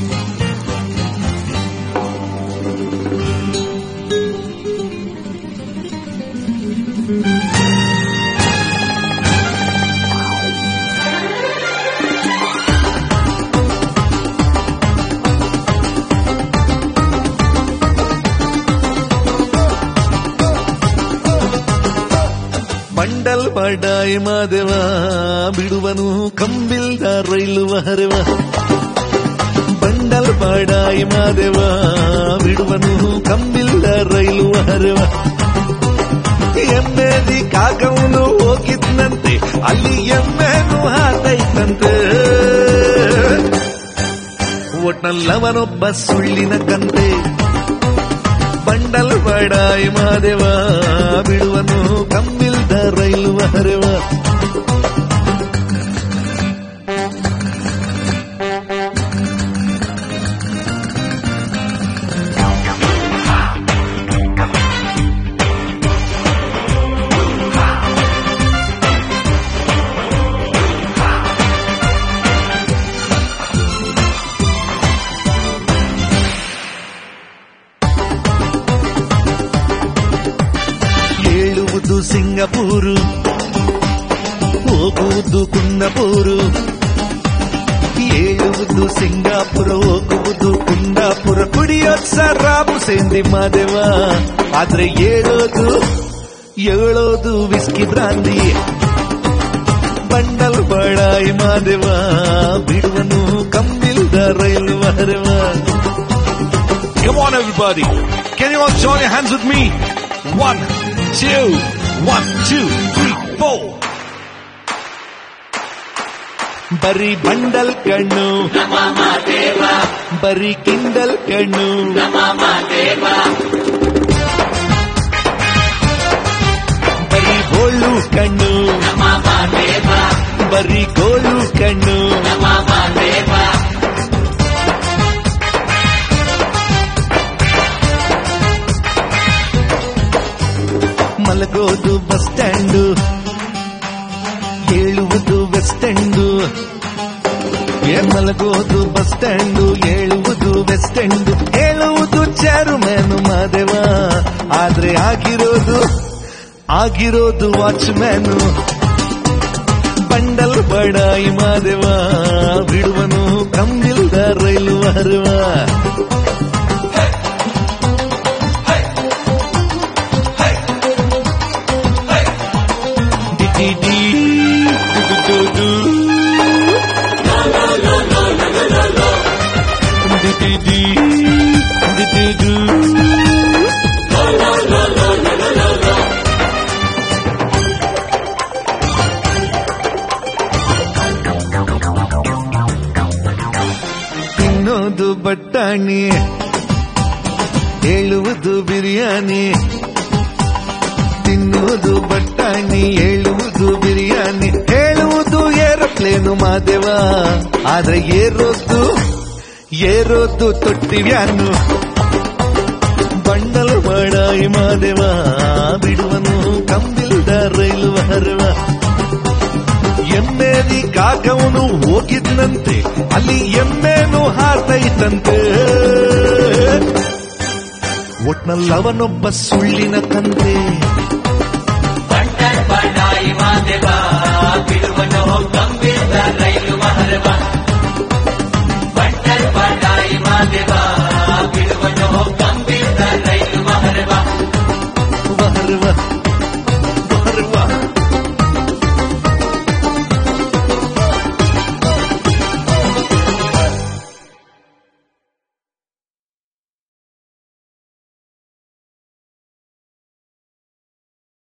Bundle ಬಡಾಯಿ ಮಾದೇವ ಬಿಡುವನು ಕಂಬಿಲ್ದ ರೈಲು ಹರವ ಬಂಡಲ್ ಬಡಾಯಿ ಮಾದೇವ ಬಿಡುವನು ಕಂಬಿಲ್ದ ರೈಲು ಹರವ ಎಮ್ಮೆದಿ ಕಾಕವನು ಹೋಗಿದ್ನಂತೆ ಅಲ್ಲಿ ಎಮ್ಮೆನು ಹಾತೈತಂತೆ ಒಟ್ನಲ್ಲವನೊಬ್ಬ ಸುಳ್ಳಿನ ಕಂತೆ ಬಂಡಲ್ ಬಡಾಯಿ ಮಾದೇವ ಬಿಡುವನು ಕಂಬಿಲ್ದ ರೈಲು ಹರವ ಹೇಳುವುದು ಸಿಂಗಪೂರು ಹೋಗುವುದು ಕುಂದಪೂರು ಹೇಳುವುದು ಸಿಂಗಾಪುರ ಹೋಗುವುದು ಕುಂದಾಪುರ ಕುಡಿಯೋ ಸರಾಬು ಸೇಂದಿ ಮಾದೇವ ಆದ್ರೆ ಹೇಳೋದು ಹೇಳೋದು ವಿಸ್ಕಿ ಬ್ರಾಂದಿ ಬಂಡಲ್ ಬಡಾಯಿ ಮಾದೇವ ಬಿಡುವನು ಕಂಬಿಲ್ದ ರೈಲು ಹರವ Come on, everybody. Can you all join your hands with me? One, two, one, two, three, four. ಬರೀ ಬಂಡಲ್ ಕಣ್ಣು ಬರೀ ಕಿಂಡಲ್ ಕಣ್ಣು ಬರೀ ಗೋಳು ಕಣ್ಣು ಬರೀ ಗೋಳು ಕಣ್ಣು ಮಲಗೋದು ಬಸ್ ಸ್ಟ್ಯಾಂಡು ಹೇಳುವುದು ಬಸ್ ಸ್ಟ್ಯಾಂಡು ಏ ಮಲಗೋದು ಬಸ್ ಸ್ಟ್ಯಾಂಡು ಹೇಳುವುದು ವೆಸ್ಟ್ ಸ್ಟ್ಯಾಂಡು ಹೇಳುವುದು ಚಾರುಮ್ಯಾನು ಮಾದೇವ ಆದ್ರೆ ಆಗಿರೋದು ಆಗಿರೋದು ವಾಚ್ಮ್ಯಾನು ಬಂಡಲ್ ಬಡಾಯಿ ಮಾದೇವ ಬಿಡುವನು ಕಂಬಿಲ್ದ ರೈಲು ಹರುವ ಡಿ ಡಿ ಡು ಡು ಡಿ ಡಿ ಡಿ ಡಿ ಡಿ ಡು ತಿನ್ನೋದು ಬಟ್ಟಾಣಿ ಹೇಳುವುದು ಬಿರಿಯಾನಿ ತಿನ್ನುವುದು ಬಟ್ಟಾಣಿ ಹೇಳುವುದು ಬಿರಿಯಾನಿ ಹೇಳುವುದು ಏರೋಪ್ಲೇನು ಮಾದೇವ ಆದ್ರೆ ಏರೋದು ಏರೋದು ತೊಟ್ಟಿವ್ಯಾನು ಬಂಡಲು ಬಡಾಯಿ ಮಾದೇವ ಬಿಡುವನು ಕಂಬಿಲ್ದ ರೈಲು ಹರವ ಎಮ್ಮೆದಿ ಕಾಕವನು ಹೋಗಿದ್ನಂತೆ ಅಲ್ಲಿ ಎಮ್ಮೆನು ಹಾತೈತಂತೆ ಒಟ್ನಲ್ಲವನೊಬ್ಬ ಸುಳ್ಳಿನ ಕಂತೆ ಬಂಡಲ್ ಬಡಾಯಿ ಮಾದೇವ ಬಿಡುವನು ಕಂಬಿದ ರೈಲು ಮಹರವ